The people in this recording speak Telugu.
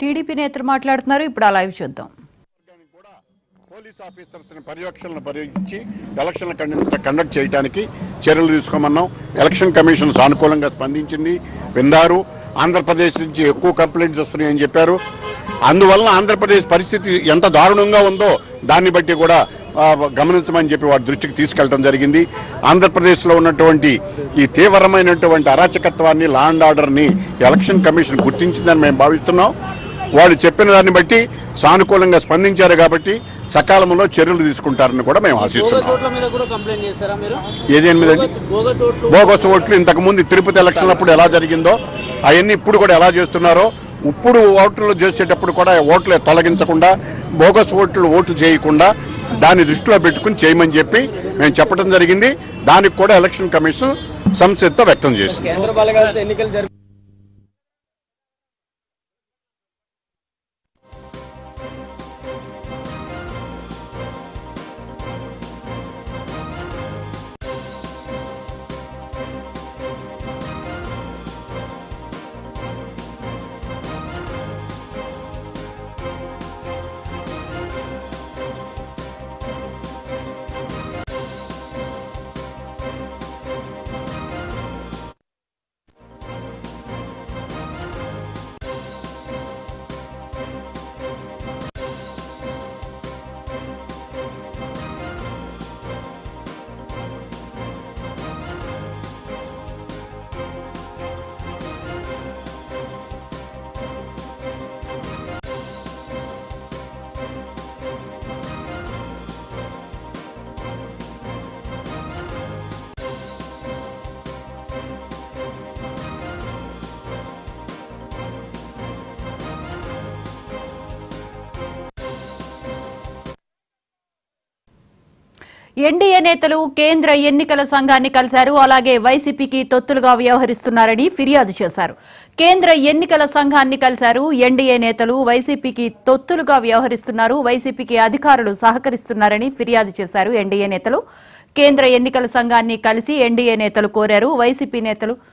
టీడీపీ నేతలు మాట్లాడుతున్నారు ఇప్పుడు ఆ లైవ్ చూద్దాం కూడా పోలీస్ ఆఫీసర్స్ పర్యవేక్షణను పర్యవేక్షించి ఎలక్షన్లు కండక్ట్ కండక్ట్ చేయడానికి చర్యలు తీసుకోమన్నాం ఎలక్షన్ కమిషన్ సానుకూలంగా స్పందించింది విన్నారు ఆంధ్రప్రదేశ్ నుంచి ఎక్కువ కంప్లైంట్స్ వస్తున్నాయని చెప్పారు అందువలన ఆంధ్రప్రదేశ్ పరిస్థితి ఎంత దారుణంగా ఉందో దాన్ని బట్టి కూడా ఆ, గమనించమని చెప్పి వారి దృష్టికి తీసుకెళ్లడం జరిగింది ఆంధ్రప్రదేశ్లో ఉన్నటువంటి ఈ తీవ్రమైనటువంటి అరాచకత్వాన్ని లా అండ్ ఆర్డర్ని ఎలక్షన్ కమిషన్ గుర్తించిందని మేము భావిస్తున్నాం వాళ్ళు చెప్పిన దాన్ని బట్టి సానుకూలంగా స్పందించారు కాబట్టి సకాలంలో చర్యలు తీసుకుంటారని కూడా మేము బోగస్ ఆశిస్తున్నాం ఓట్ల మీద కూడా కంప్లైంట్ చేశారా మీరు ఏదేని మీదండి బోగస్- బోగస్ ఓట్లు బోగస్ ఓట్లు ఇంతకు ముందు తిరుపతి ఎలక్షన్లప్పుడు ఎలా జరిగిందో అవన్నీ ఇప్పుడు కూడా ఎలా చేస్తున్నారో ఇప్పుడు ఓట్లు చేసేటప్పుడు కూడా ఓట్లు తొలగించకుండా బోగస్ ఓట్లు ఓట్లు చేయకుండా దాన్ని దృష్టిలో పెట్టుకుని చేయమని చెప్పి మేము చెప్పడం జరిగింది దానికి కూడా ఎలక్షన్ కమిషన్ సంసిద్ధత వ్యక్తం చేసింది కేంద్ర బలగాలతో ఎన్నికలు జరిపి ఎన్డీఏ నేతలు కేంద్ర ఎన్నికల సంఘాన్ని కలిశారు అలాగే వైసీపీకి తొత్తులుగా వ్యవహరిస్తున్నారని ఫిర్యాదు చేశారు కేంద్ర ఎన్నికల సంఘాన్ని కలిశారు ఎన్డీఏ నేతలు వైసీపీకి తొత్తులుగా వ్యవహరిస్తున్నారు వైసీపీకి అధికారులు సహకరిస్తున్నారని ఫిర్యాదు చేశారు ఎన్డీఏ నేతలు కేంద్ర ఎన్నికల సంఘాన్ని కలిసి ఎన్డీఏ నేతలు కోరారు వైసీపీ నేతలు